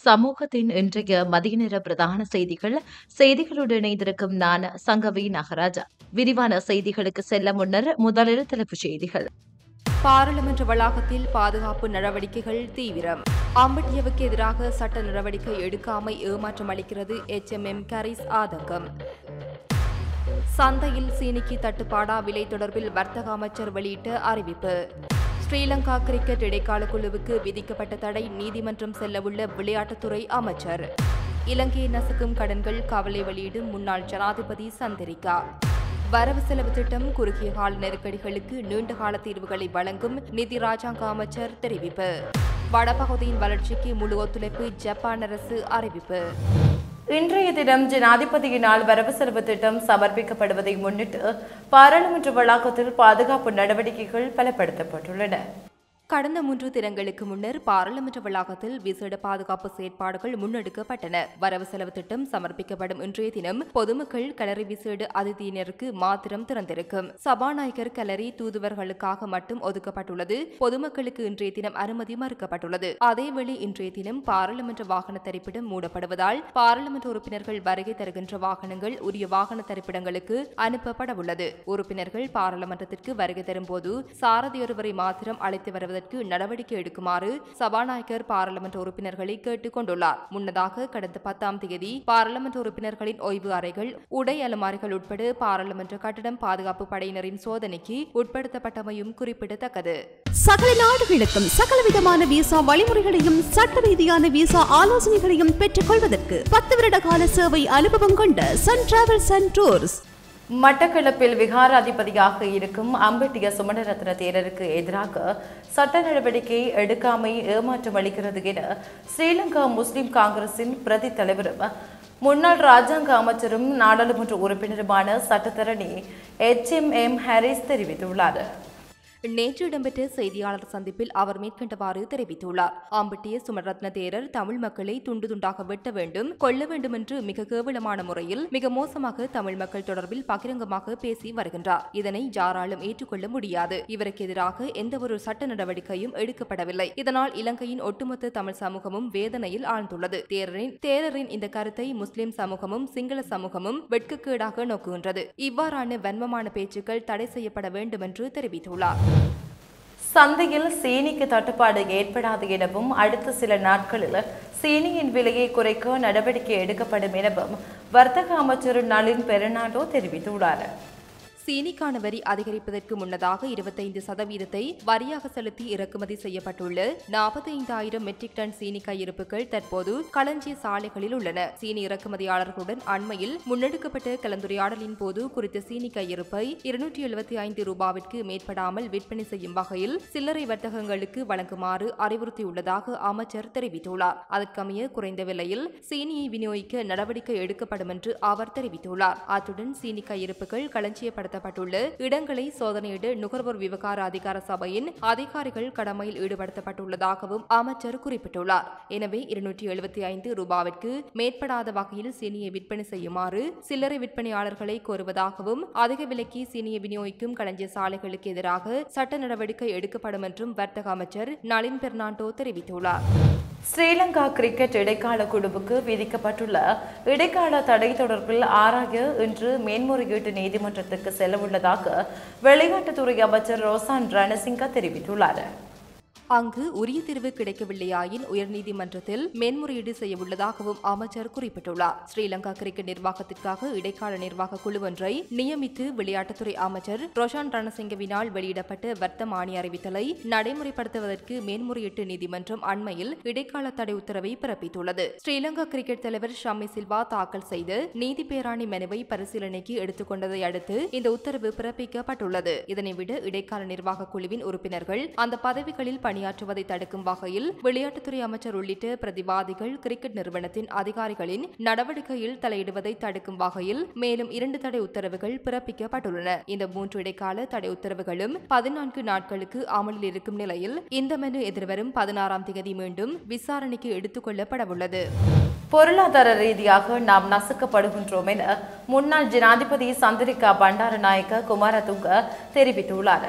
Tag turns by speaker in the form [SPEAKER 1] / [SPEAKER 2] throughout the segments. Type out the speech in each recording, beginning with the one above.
[SPEAKER 1] சமூகத்தின் இன்றைய மதிய நேர பிரதான செய்திகள் செய்திகளுடன் இணைந்திருக்கும் நான் சங்கவி நாகராஜா விரிவான செய்திகளுக்கு செல்ல முன்னர் முதலில் தலைப்புச் செய்திகள்
[SPEAKER 2] பாராளுமன்ற வளாகத்தில் பாதுகாப்பு நடவடிக்கைகள் தீவிரம் அம்பட்டியவுக்கு எதிராக சட்ட நடவடிக்கை எடுக்காமை ஏமாற்றம் அளிக்கிறது எச்எம்எம் கரிஸ் ஆதங்கம் சந்தையில் சீனிக்கு தட்டுப்பாடா விலை தொடர்பில் வர்த்தக அமைச்சர் வெளியிட்ட அறிவிப்பு ஸ்ரீலங்கா கிரிக்கெட் இடைக்கால குழுவுக்கு விதிக்கப்பட்ட தடை நீதிமன்றம் செல்லவுள்ள விளையாட்டுத்துறை அமைச்சர் இலங்கையை நசுக்கும் கடன்கள் கவலை வெளியிடும் முன்னாள் ஜனாதிபதி சந்திரிகா வரவு செலவு திட்டம் குறுகிய கால நெருக்கடிகளுக்கு நீண்ட கால தீர்வுகளை வழங்கும் நிதி ராஜாங்க அமைச்சர் தெரிவிப்பு வடபகுதியின் வளர்ச்சிக்கு முழு ஒத்துழைப்பு ஜப்பான் அரசு அறிவிப்பு
[SPEAKER 3] இன்றைய தினம் ஜனாதிபதியினால் வரவு செலவு திட்டம் சமர்ப்பிக்கப்படுவதை முன்னிட்டு பாராளுமன்ற வளாகத்தில் பாதுகாப்பு நடவடிக்கைகள் பலப்படுத்தப்பட்டுள்ளன
[SPEAKER 2] கடந்த மூன்று தினங்களுக்கு முன்னர் பாராளுமன்ற வளாகத்தில் விசேட பாதுகாப்பு செயற்பாடுகள் முன்னெடுக்கப்பட்டன வரவு செலவு திட்டம் சமர்ப்பிக்கப்படும் இன்றைய தினம் பொதுமக்கள் கலரி விசேட அதிதியினருக்கு மாத்திரம் திறந்திருக்கும் சபாநாயகர் கலரி தூதுவர்களுக்காக மட்டும் ஒதுக்கப்பட்டுள்ளது பொதுமக்களுக்கு இன்றைய தினம் அனுமதி மறுக்கப்பட்டுள்ளது அதேவேளை இன்றைய தினம் பாராளுமன்ற வாகன தரிப்பிடம் மூடப்படுவதால் பாராளுமன்ற உறுப்பினர்கள் வருகை தருகின்ற வாகனங்கள் உரிய வாகன தரிப்பிடங்களுக்கு அனுப்பப்படவுள்ளது உறுப்பினர்கள் பாராளுமன்றத்திற்கு வருகை தரும்போது சாரதியொருவரை மாத்திரம் அழைத்து வருவதற்கு செய்வதற்கு நடவடிக்கை எடுக்குமாறு சபாநாயகர் பாராளுமன்ற உறுப்பினர்களை கேட்டுக் கொண்டுள்ளார் முன்னதாக கடந்த பத்தாம் தேதி பாராளுமன்ற உறுப்பினர்களின் ஓய்வு அறைகள் உடை அலமாரிகள் உட்பட பாராளுமன்ற கட்டடம் பாதுகாப்பு படையினரின் சோதனைக்கு உட்படுத்தப்பட்டமையும் குறிப்பிடத்தக்கது
[SPEAKER 4] சகல நாடுகளுக்கும் சகலவிதமான விசா வழிமுறைகளையும் சட்ட ரீதியான விசா ஆலோசனைகளையும் பெற்றுக் கொள்வதற்கு பத்து வருட கால சேவை அனுபவம் கொண்ட சன் டிராவல்ஸ் அண்ட் டூர்ஸ்
[SPEAKER 3] மட்டக்களப்பில் விகாராதிபதியாக இருக்கும் அம்பட்டிய சுமணரத்ன தேரருக்கு எதிராக சட்ட நடவடிக்கை எடுக்காமை ஏமாற்றம் அளிக்கிறது என ஸ்ரீலங்கா முஸ்லிம் காங்கிரசின் பிரதி தலைவரும் முன்னாள் ராஜாங்க அமைச்சரும் நாடாளுமன்ற உறுப்பினருமான சட்டத்தரணி எச் எம் எம் ஹாரிஸ் தெரிவித்துள்ளார்
[SPEAKER 2] நேற்று இடம்பெற்ற செய்தியாளர் சந்திப்பில் அவர் மேற்கண்டவாறு தெரிவித்துள்ளார் ஆம்பட்டிய சுமரத்ன தேரர் தமிழ் மக்களை துண்டு துண்டாக வெட்ட வேண்டும் கொல்ல வேண்டும் என்று மிக கேவலமான முறையில் மிக மோசமாக தமிழ் மக்கள் தொடர்பில் பகிரங்கமாக பேசி வருகின்றார் இதனை யாராலும் ஏற்றுக்கொள்ள முடியாது இவருக்கு எதிராக எந்தவொரு சட்ட நடவடிக்கையும் எடுக்கப்படவில்லை இதனால் இலங்கையின் ஒட்டுமொத்த தமிழ் சமூகமும் வேதனையில் ஆழ்ந்துள்ளது தேரரின் தேரரின் இந்த கருத்தை முஸ்லிம் சமூகமும் சிங்கள சமூகமும் வெட்கக்கேடாக நோக்குகின்றது இவ்வாறான வன்மமான பேச்சுக்கள் தடை செய்யப்பட வேண்டும் என்று தெரிவித்துள்ளார்
[SPEAKER 3] சந்தையில் சீனிக்கு தட்டுப்பாடு ஏற்படாது எனவும் அடுத்த சில நாட்களில் சீனியின் விலையை குறைக்க நடவடிக்கை எடுக்கப்படும் எனவும் வர்த்தக அமைச்சர் நளின் பெர்னாண்டோ தெரிவித்துள்ளார்
[SPEAKER 2] சீனிக்கான வரி அதிகரிப்பதற்கு முன்னதாக இருபத்தைந்து சதவீதத்தை வரியாக செலுத்தி இறக்குமதி செய்யப்பட்டுள்ள நாற்பத்தைந்தாயிரம் மெட்ரிக் டன் சீனி கையிருப்புகள் தற்போது களஞ்சிய சாலைகளில் உள்ளன சீனி இறக்குமதியாளர்களுடன் அண்மையில் முன்னெடுக்கப்பட்ட கலந்துரையாடலின் போது குறித்த சீனி கையிருப்பை இருநூற்றி எழுபத்தி ஐந்து ரூபாவிற்கு மேற்படாமல் விற்பனை செய்யும் வகையில் சில்லறை வர்த்தகங்களுக்கு வழங்குமாறு அறிவுறுத்தியுள்ளதாக அமைச்சர் தெரிவித்துள்ளார் அதற்கமைய குறைந்த விலையில் சீனியை விநியோகிக்க நடவடிக்கை எடுக்கப்படும் என்று அவர் தெரிவித்துள்ளார் அத்துடன் சீனி கையிருப்புகள் களஞ்சியப்பட ஈடுபடுத்தப்பட்டுள்ள இடங்களை சோதனையிட நுகர்வோர் விவகார அதிகார சபையின் அதிகாரிகள் கடமையில் ஈடுபடுத்தப்பட்டுள்ளதாகவும் அமைச்சர் குறிப்பிட்டுள்ளார் எனவே இருநூற்றி எழுபத்தி ஐந்து ரூபாவிற்கு மேற்படாத வகையில் சீனியை விற்பனை செய்யுமாறு சில்லறை விற்பனையாளர்களை கோருவதாகவும் அதிக விலைக்கு சீனியை விநியோகிக்கும் களஞ்சிய சாலைகளுக்கு எதிராக சட்ட நடவடிக்கை எடுக்கப்படும் என்றும் வர்த்தக அமைச்சர் நளின் பெர்னாண்டோ தெரிவித்துள்ளார்
[SPEAKER 3] ஸ்ரீலங்கா கிரிக்கெட் இடைக்கால குழுவுக்கு விதிக்கப்பட்டுள்ள இடைக்கால தடை தொடர்பில் ஆராய இன்று மேன்முறையீட்டு நீதிமன்றத்துக்கு செல்லவுள்ளதாக வெளிநாட்டுத்துறை அமைச்சர் ரோசான் ரணசிங்க தெரிவித்துள்ளார்
[SPEAKER 2] அங்கு உரிய தீர்வு கிடைக்கவில்லையாயின் உயர்நீதிமன்றத்தில் மேன்முறையீடு செய்யவுள்ளதாகவும் அமைச்சர் குறிப்பிட்டுள்ளார் ஸ்ரீலங்கா கிரிக்கெட் நிர்வாகத்திற்காக இடைக்கால நிர்வாக குழு ஒன்றை நியமித்து விளையாட்டுத்துறை அமைச்சர் ரோஷான் ரணசிங்கவினால் வெளியிடப்பட்ட வர்த்தமானி அறிவித்தலை நடைமுறைப்படுத்துவதற்கு மேன்முறையீட்டு நீதிமன்றம் அண்மையில் இடைக்கால தடை உத்தரவை பிறப்பித்துள்ளது ஸ்ரீலங்கா கிரிக்கெட் தலைவர் ஷம்மி சில்வா தாக்கல் செய்து நீதி பேராணி மனுவை பரிசீலனைக்கு எடுத்துக்கொண்டதை அடுத்து இந்த உத்தரவு பிறப்பிக்கப்பட்டுள்ளது இதனை விட இடைக்கால நிர்வாக குழுவின் உறுப்பினர்கள் அந்த பதவிகளில் பணியாற்றுவதை தடுக்கும் வகையில் விளையாட்டுத்துறை அமைச்சர் உள்ளிட்ட பிரதிவாதிகள் கிரிக்கெட் நிறுவனத்தின் அதிகாரிகளின் நடவடிக்கையில் தலையிடுவதை தடுக்கும் வகையில் மேலும் இரண்டு தடை உத்தரவுகள் பிறப்பிக்கப்பட்டுள்ளன இந்த மூன்று இடைக்கால தடை உத்தரவுகளும் பதினான்கு நாட்களுக்கு அமலில் இருக்கும் நிலையில் இந்த மனு எதிர்வரும் பதினாறாம் தேதி மீண்டும் விசாரணைக்கு எடுத்துக் கொள்ளப்படவுள்ளது
[SPEAKER 3] பொருளாதார ரீதியாக நாம் நசுக்கப்படுகின்றோம் என முன்னாள் ஜனாதிபதி சந்திரிகா பண்டாரநாயக்க குமாரதுங்க தெரிவித்துள்ளார்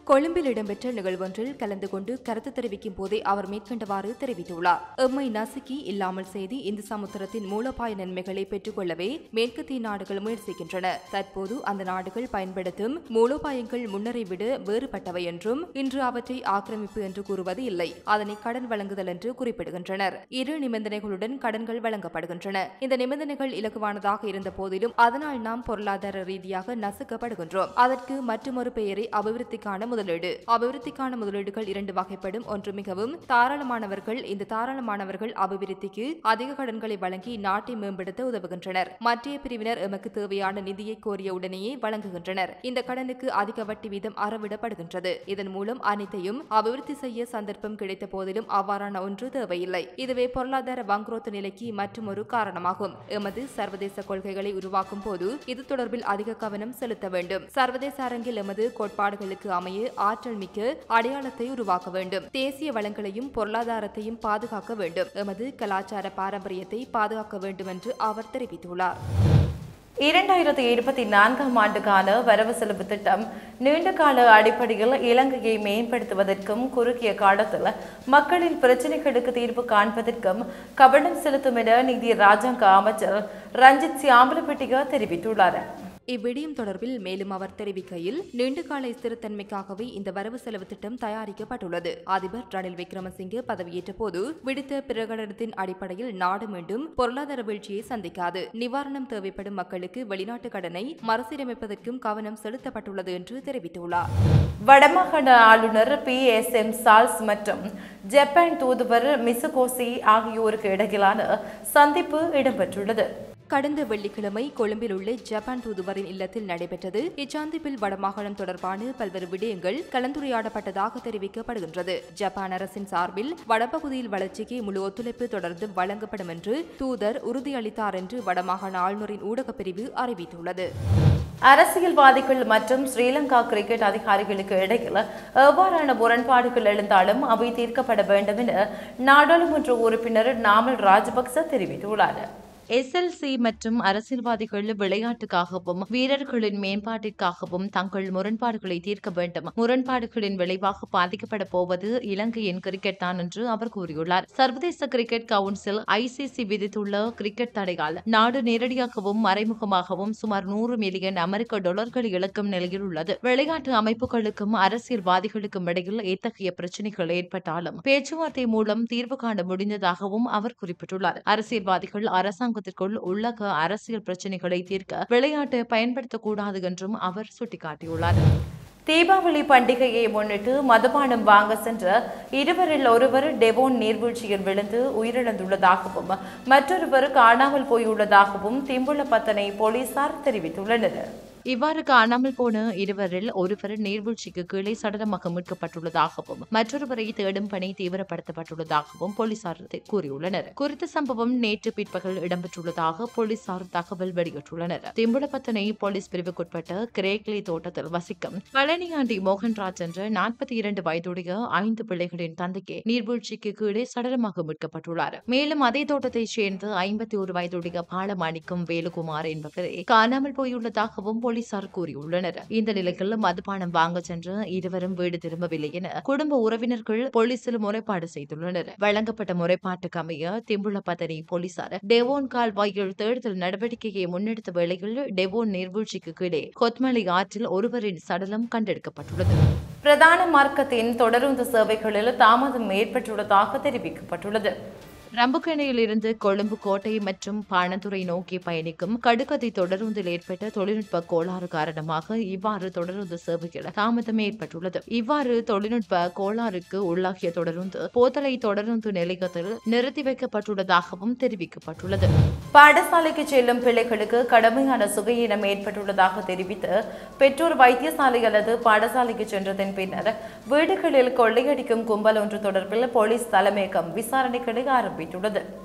[SPEAKER 2] கொழும்பில் இடம்பெற்ற நிகழ்வொன்றில் கலந்து கொண்டு கருத்து தெரிவிக்கும் போதே அவர் மேற்கண்டவாறு தெரிவித்துள்ளார் எம்மை நசுக்கி இல்லாமல் செய்து இந்த சமுத்திரத்தின் மூலோபாய நன்மைகளை பெற்றுக்கொள்ளவே மேற்கத்திய நாடுகள் முயற்சிக்கின்றன தற்போது அந்த நாடுகள் பயன்படுத்தும் மூலோபாயங்கள் முன்னரை விட வேறுபட்டவை என்றும் இன்று அவற்றை ஆக்கிரமிப்பு என்று கூறுவது இல்லை அதனை கடன் வழங்குதல் என்று குறிப்பிடுகின்றனர் இரு நிபந்தனைகளுடன் கடன்கள் வழங்கப்படுகின்றன இந்த நிபந்தனைகள் இலகுவானதாக இருந்த போதிலும் அதனால் நாம் பொருளாதார ரீதியாக நசுக்கப்படுகின்றோம் அதற்கு மற்றொரு பெயரை அபிவிருத்திக்கான முதலீடு அபிவிருத்திக்கான முதலீடுகள் இரண்டு வகைப்படும் ஒன்று மிகவும் தாராளமானவர்கள் இந்த தாராளமானவர்கள் அபிவிருத்திக்கு அதிக கடன்களை வழங்கி நாட்டை மேம்படுத்த உதவுகின்றனர் மற்றைய பிரிவினர் எமக்கு தேவையான நிதியை கோரிய உடனேயே வழங்குகின்றனர் இந்த கடனுக்கு அதிக வட்டி வீதம் அறவிடப்படுகின்றது இதன் மூலம் அனைத்தையும் அபிவிருத்தி செய்ய சந்தர்ப்பம் கிடைத்த போதிலும் அவ்வாறான ஒன்று தேவையில்லை இதுவே பொருளாதார வங்குரோத்து நிலைக்கு மற்றொரு காரணமாகும் எமது சர்வதேச கொள்கைகளை உருவாக்கும் போது இது தொடர்பில் அதிக கவனம் செலுத்த வேண்டும் சர்வதேச அரங்கில் எமது கோட்பாடுகளுக்கு அமைய ஆற்றல் மிக்க அடையாளத்தை உருவாக்க வேண்டும் தேசிய வளங்களையும் பொருளாதாரத்தையும் பாதுகாக்க வேண்டும் எமது கலாச்சார பாரம்பரியத்தை பாதுகாக்க வேண்டும் என்று அவர் தெரிவித்துள்ளார்
[SPEAKER 3] இரண்டாயிரத்தி இருபத்தி நான்காம் ஆண்டுக்கான வரவு செலவு திட்டம் நீண்ட கால அடிப்படையில் இலங்கையை மேம்படுத்துவதற்கும் குறுகிய காலத்தில் மக்களின் பிரச்சினைகளுக்கு தீர்வு காண்பதற்கும் கவனம் செலுத்தும் என நிதி ராஜாங்க அமைச்சர் ரஞ்சித் சியாம்பலப்பட்டிக தெரிவித்துள்ளார்
[SPEAKER 2] இவ்விடயம் தொடர்பில் மேலும் அவர் தெரிவிக்கையில் நீண்டகால ஸ்திரத்தன்மைக்காகவே இந்த வரவு செலவு திட்டம் தயாரிக்கப்பட்டுள்ளது அதிபர் ரணில் விக்ரமசிங்கே பதவியேற்ற போது விடுத்த பிரகடனத்தின் அடிப்படையில் நாடு மீண்டும் பொருளாதார வீழ்ச்சியை சந்திக்காது நிவாரணம் தேவைப்படும் மக்களுக்கு வெளிநாட்டு கடனை மறுசீரமைப்பதற்கும் கவனம் செலுத்தப்பட்டுள்ளது என்று தெரிவித்துள்ளார்
[SPEAKER 3] வடமாகாண ஆளுநர் பி எஸ் எம் சால்ஸ் மற்றும் ஜப்பான் தூதுவர் மிசுகோசி ஆகியோருக்கு இடையிலான சந்திப்பு இடம்பெற்றுள்ளது
[SPEAKER 2] கடந்த வெள்ளிக்கிழமை கொழும்பில் உள்ள ஜப்பான் தூதுவரின் இல்லத்தில் நடைபெற்றது இச்சந்திப்பில் வடமாகாணம் தொடர்பான பல்வேறு விடயங்கள் கலந்துரையாடப்பட்டதாக தெரிவிக்கப்படுகின்றது ஜப்பான் அரசின் சார்பில் வடபகுதியில் வளர்ச்சிக்கு முழு ஒத்துழைப்பு தொடர்ந்து வழங்கப்படும் என்று தூதர் உறுதியளித்தார் என்று வடமாகாண ஆளுநரின் ஊடகப் பிரிவு அறிவித்துள்ளது
[SPEAKER 3] அரசியல்வாதிகள் மற்றும் ஸ்ரீலங்கா கிரிக்கெட் அதிகாரிகளுக்கு இடையில் எவ்வாறான முரண்பாடுகள் எழுந்தாலும் அவை தீர்க்கப்பட வேண்டும் என நாடாளுமன்ற உறுப்பினர் நாமல் ராஜபக்ச தெரிவித்துள்ளார்
[SPEAKER 1] எஸ்எல்சி மற்றும் அரசியல்வாதிகள் விளையாட்டுக்காகவும் வீரர்களின் மேம்பாட்டிற்காகவும் தங்கள் முரண்பாடுகளை தீர்க்க வேண்டும் முரண்பாடுகளின் விளைவாக பாதிக்கப்பட போவது இலங்கையின் கிரிக்கெட் தான் என்று அவர் கூறியுள்ளார் சர்வதேச கிரிக்கெட் கவுன்சில் ஐசிசி விதித்துள்ள கிரிக்கெட் தடையால் நாடு நேரடியாகவும் மறைமுகமாகவும் சுமார் நூறு மில்லியன் அமெரிக்க டாலர்கள் இழக்கும் நிலையில் உள்ளது விளையாட்டு அமைப்புகளுக்கும் அரசியல்வாதிகளுக்கும் இடையில் எத்தகைய பிரச்சினைகள் ஏற்பட்டாலும் பேச்சுவார்த்தை மூலம் தீர்வு காண முடிந்ததாகவும் அவர் குறிப்பிட்டுள்ளார் அரசியல்வாதிகள் அரசாங்க அரசாங்கத்திற்குள் உள்ளக அரசியல் பிரச்சினைகளை தீர்க்க விளையாட்டை பயன்படுத்தக்கூடாது என்றும் அவர் சுட்டிக்காட்டியுள்ளார்
[SPEAKER 3] தீபாவளி பண்டிகையை முன்னிட்டு மதுபானம் வாங்க சென்ற இருவரில் ஒருவர் டெவோன் நீர்வீழ்ச்சியில் விழுந்து உயிரிழந்துள்ளதாகவும் மற்றொருவர் காணாமல் போயுள்ளதாகவும் திம்புளப்பத்தனை போலீசார் தெரிவித்துள்ளனர்
[SPEAKER 1] இவ்வாறு காணாமல் போன இருவரில் ஒருவர் நீர்வீழ்ச்சிக்கு கீழே சடலமாக மீட்கப்பட்டுள்ளதாகவும் மற்றொருவரை தேடும் பணி தீவிரப்படுத்தப்பட்டுள்ளதாகவும் போலீசார் தெ- கூறியுள்ளனர் குறித்த சம்பவம் நேற்று பிற்பகல் இடம்பெற்றுள்ளதாக போலீசார் தகவல் வெளியிட்டுள்ளனர் திம்புளப்பத்தனை போலீஸ் பிரிவுக்குட்பட்ட கிரேக்லி தோட்டத்தில் வசிக்கும் பழனியாண்டி மோகன்ராஜ் என்ற நாற்பத்தி இரண்டு வயதுடைய ஐந்து பிள்ளைகளின் தந்தைக்கு நீர்வீழ்ச்சிக்கு கீழே சடலமாக மீட்கப்பட்டுள்ளார் மேலும் அதே தோட்டத்தைச் சேர்ந்த ஐம்பத்தி ஒரு வயதுடைய பாலமாணிக்கம் வேலுகுமார் என்பவரை காணாமல் போயுள்ளதாகவும் போலீசார் கூறியுள்ளனர் இந்த நிலையில் மதுபானம் வாங்க சென்ற இருவரும் வீடு திரும்பவில்லை என குடும்ப உறவினர்கள் போலீசில் முறைப்பாடு செய்துள்ளனர் வழங்கப்பட்ட முறைப்பாட்டுக்கு அமைய திம்புளப்பதனி போலீசார் டெவோன் கால்வாயில் தேடுதல் நடவடிக்கையை முன்னெடுத்த வேளையில் டெவோன் நீர்வீழ்ச்சிக்கு கீழே கொத்மலை ஆற்றில் ஒருவரின் சடலம் கண்டெடுக்கப்பட்டுள்ளது
[SPEAKER 3] பிரதான மார்க்கத்தின் தொடருந்து சேவைகளில் தாமதம் ஏற்பட்டுள்ளதாக தெரிவிக்கப்பட்டுள்ளது
[SPEAKER 1] ரம்புக்கணையில் இருந்து கொழும்பு கோட்டை மற்றும் பாணந்துறை நோக்கி பயணிக்கும் கடுகதை தொடருந்தில் ஏற்பட்ட தொழில்நுட்ப கோளாறு காரணமாக இவ்வாறு தொடருந்து சேவையில் தாமதம் ஏற்பட்டுள்ளது இவ்வாறு தொழில்நுட்ப கோளாறுக்கு உள்ளாகிய தொடருந்து போத்தலை தொடருந்து நிலையத்தில் நிறுத்தி வைக்கப்பட்டுள்ளதாகவும் தெரிவிக்கப்பட்டுள்ளது
[SPEAKER 3] பாடசாலைக்கு செல்லும் பிள்ளைகளுக்கு கடுமையான சுகையினம் ஏற்பட்டுள்ளதாக தெரிவித்து பெற்றோர் வைத்தியசாலை அல்லது பாடசாலைக்கு சென்றதன் பின்னர் வீடுகளில் கொள்ளையடிக்கும் கும்பல் ஒன்று தொடர்பில் போலீஸ் தலைமையகம் விசாரணைகளை ஆரம்பித்துள்ளது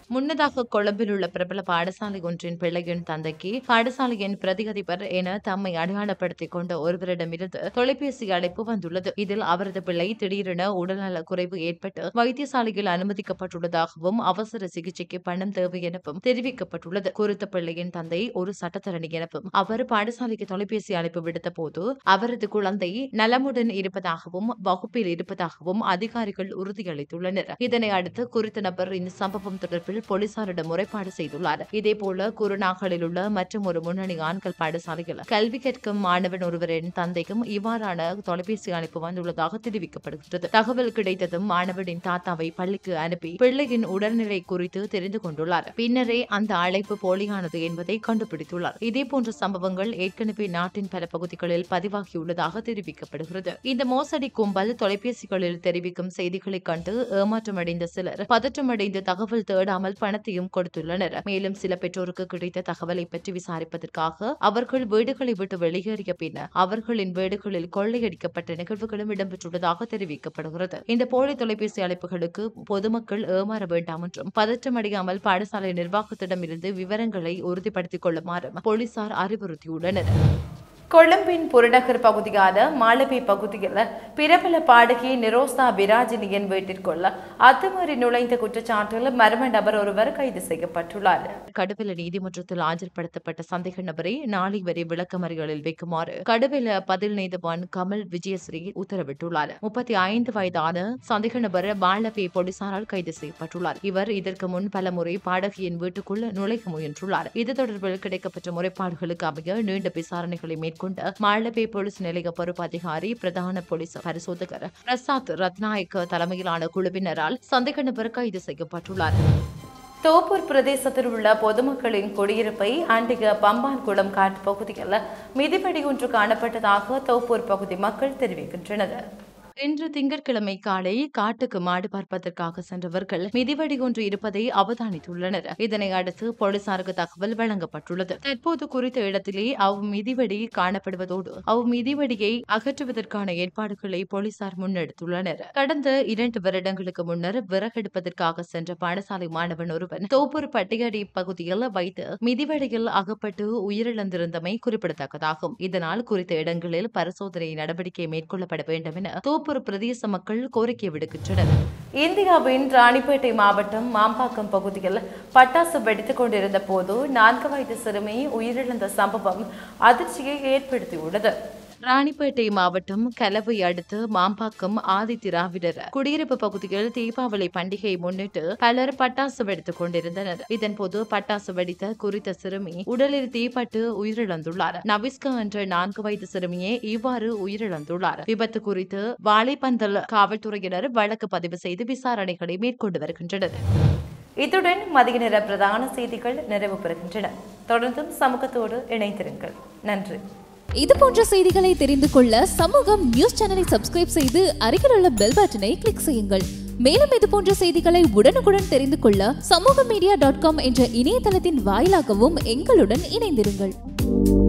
[SPEAKER 1] முன்னதாக கொழும்பில் உள்ள பிரபல பாடசாலை ஒன்றின் பிள்ளையின் தந்தைக்கு பாடசாலையின் பிரதி அதிபர் என தம்மை அடையாளப்படுத்திக் கொண்ட ஒருவரிடமிருந்து தொலைபேசி அழைப்பு வந்துள்ளது இதில் அவரது பிள்ளை திடீரென உடல்நல குறைவு ஏற்பட்டு வைத்தியசாலையில் அனுமதிக்கப்பட்டுள்ளதாகவும் அவசர சிகிச்சைக்கு பணம் தேவை எனவும் தெரிவிக்கப்பட்டுள்ளது குறித்த பிள்ளையின் தந்தை ஒரு சட்டத்தரணி எனவும் அவர் பாடசாலைக்கு தொலைபேசி அழைப்பு விடுத்த போது அவரது குழந்தை நலமுடன் இருப்பதாகவும் வகுப்பில் இருப்பதாகவும் அதிகாரிகள் உறுதியளித்துள்ளனர் இதனை அடுத்து குறித்த நபர் இந்த சம்பவம் தொடர்பில் போலீசாரிடம் முறைப்பாடு செய்துள்ளார் இதேபோல குருநாகலில் உள்ள மற்றும் ஒரு முன்னணி ஆண்கள் பாடசாலையில் கல்வி கற்கும் மாணவன் ஒருவரின் தந்தைக்கும் இவ்வாறான தொலைபேசி அழைப்பு வந்துள்ளதாக தெரிவிக்கப்படுகிறது தகவல் கிடைத்ததும் மாணவனின் தாத்தாவை பள்ளிக்கு அனுப்பி பிள்ளையின் உடல்நிலை குறித்து தெரிந்து கொண்டுள்ளார் பின்னரே அந்த அழைப்பு போலியானது என்பதை கண்டுபிடித்துள்ளார் இதேபோன்ற சம்பவங்கள் ஏற்கனவே நாட்டின் பல பகுதிகளில் பதிவாகியுள்ளதாக தெரிவிக்கப்படுகிறது இந்த மோசடி கும்பல் தொலைபேசிகளில் தெரிவிக்கும் செய்திகளை கண்டு ஏமாற்றமடைந்த சிலர் பதற்றமடைந்து தகவல் தேடாமல் பணத்தையும் கொடுத்துள்ளனர் மேலும் சில பெற்றோருக்கு கிடைத்த தகவலை பற்றி விசாரிப்பதற்காக அவர்கள் வீடுகளை விட்டு வெளியேறிய பின்னர் அவர்களின் வீடுகளில் கொள்ளையடிக்கப்பட்ட நிகழ்வுகளும் இடம்பெற்றுள்ளதாக தெரிவிக்கப்படுகிறது இந்த போலி தொலைபேசி அழைப்புகளுக்கு பொதுமக்கள் ஏமாற வேண்டாம் என்றும் பதற்றமடையாமல் பாடசாலை நிர்வாகத்திடமிருந்து விவரங்களை உறுதிப்படுத்திக் கொள்ளுமாறும் போலீசார் அறிவுறுத்தியுள்ளனர்
[SPEAKER 3] கொழும்பின் புறநகர் பகுதியான மாலபே பகுதியில் பிரபல பாடகி நிரோசா விராஜினியின் வீட்டிற்குள் அத்துமீறி நுழைந்த குற்றச்சாட்டில் மர்ம நபர் ஒருவர் கைது செய்யப்பட்டுள்ளார்
[SPEAKER 1] கடுவெல நீதிமன்றத்தில் ஆஜர்படுத்தப்பட்ட சந்தேக நபரை நாளை வரை விளக்கமறிகளில் வைக்குமாறு கடுவெல பதில் நீதிவான் கமல் விஜயஸ்ரீ உத்தரவிட்டுள்ளார் முப்பத்தி ஐந்து வயதான சந்தேக நபர் பாலபே போலீசாரால் கைது செய்யப்பட்டுள்ளார் இவர் இதற்கு முன் பல முறை பாடகியின் வீட்டுக்குள் நுழைய முயன்றுள்ளார் இது தொடர்பில் கிடைக்கப்பட்ட முறைப்பாடுகளுக்கு அமைய நீண்ட விசாரணைகளை மேற்கொண்ட மாலபே போலீஸ் நிலைய பொறுப்பு அதிகாரி பிரதான போலீஸ் பரிசோதகர் பிரசாத் ரத்நாயக்க தலைமையிலான குழுவினரால் சந்தேக நபர் கைது செய்யப்பட்டுள்ளார்
[SPEAKER 3] தோப்பூர் பிரதேசத்தில் உள்ள பொதுமக்களின் குடியிருப்பை அண்டிக பம்பான்குளம் காட்டு பகுதியில் மிதிவெடி ஒன்று காணப்பட்டதாக தோப்பூர் பகுதி மக்கள் தெரிவிக்கின்றனர்
[SPEAKER 1] இன்று திங்கட்கிழமை காலை காட்டுக்கு மாடு பார்ப்பதற்காக சென்றவர்கள் மிதிவடி ஒன்று இருப்பதை அவதானித்துள்ளனர் இதனை அடுத்து போலீசாருக்கு தகவல் வழங்கப்பட்டுள்ளது தற்போது குறித்த இடத்திலே அவ் மிதிவடி காணப்படுவதோடு அவ் மிதிவடியை அகற்றுவதற்கான ஏற்பாடுகளை போலீசார் முன்னெடுத்துள்ளனர் கடந்த இரண்டு வருடங்களுக்கு முன்னர் விறகெடுப்பதற்காக சென்ற பாடசாலை மாணவன் ஒருவன் தோப்பூர் பட்டியடி பகுதியில் வைத்து மிதிவடியில் அகப்பட்டு உயிரிழந்திருந்தமை குறிப்பிடத்தக்கதாகும் இதனால் குறித்த இடங்களில் பரிசோதனை நடவடிக்கை மேற்கொள்ளப்பட வேண்டும் என தோப்பூர் பிரதேச மக்கள் கோரிக்கை விடுக்கின்றனர்
[SPEAKER 3] இந்தியாவின் ராணிப்பேட்டை மாவட்டம் மாம்பாக்கம் பகுதியில் பட்டாசு வெடித்துக் கொண்டிருந்த போது நான்கு வயது சிறுமி உயிரிழந்த சம்பவம் அதிர்ச்சியை ஏற்படுத்தியுள்ளது
[SPEAKER 1] ராணிப்பேட்டை மாவட்டம் கலவை அடுத்து மாம்பாக்கம் ஆதி திராவிடர் குடியிருப்பு பகுதியில் தீபாவளி பண்டிகையை முன்னிட்டு பலர் பட்டாசு வெடித்துக் கொண்டிருந்தனர் இதன்போது பட்டாசு வெடித்த குறித்த சிறுமி உடலில் தீப்பட்டு உயிரிழந்துள்ளார் நவிஸ்கா என்ற நான்கு வயது சிறுமியே இவ்வாறு உயிரிழந்துள்ளார் விபத்து குறித்து வாழைப்பந்தல் காவல்துறையினர் வழக்கு பதிவு செய்து விசாரணைகளை மேற்கொண்டு வருகின்றனர்
[SPEAKER 3] இத்துடன் மதிய நேர பிரதான செய்திகள் நிறைவு பெறுகின்றன தொடர்ந்தும் சமூகத்தோடு இணைந்திருங்கள் நன்றி
[SPEAKER 5] இது போன்ற செய்திகளை தெரிந்து கொள்ள சமூகம் நியூஸ் சேனலை சப்ஸ்கிரைப் செய்து அருகில் உள்ள பெல் பட்டனை கிளிக் செய்யுங்கள் மேலும் இது போன்ற செய்திகளை உடனுக்குடன் தெரிந்து கொள்ள சமூக மீடியா டாட் காம் என்ற இணையதளத்தின் வாயிலாகவும் எங்களுடன் இணைந்திருங்கள்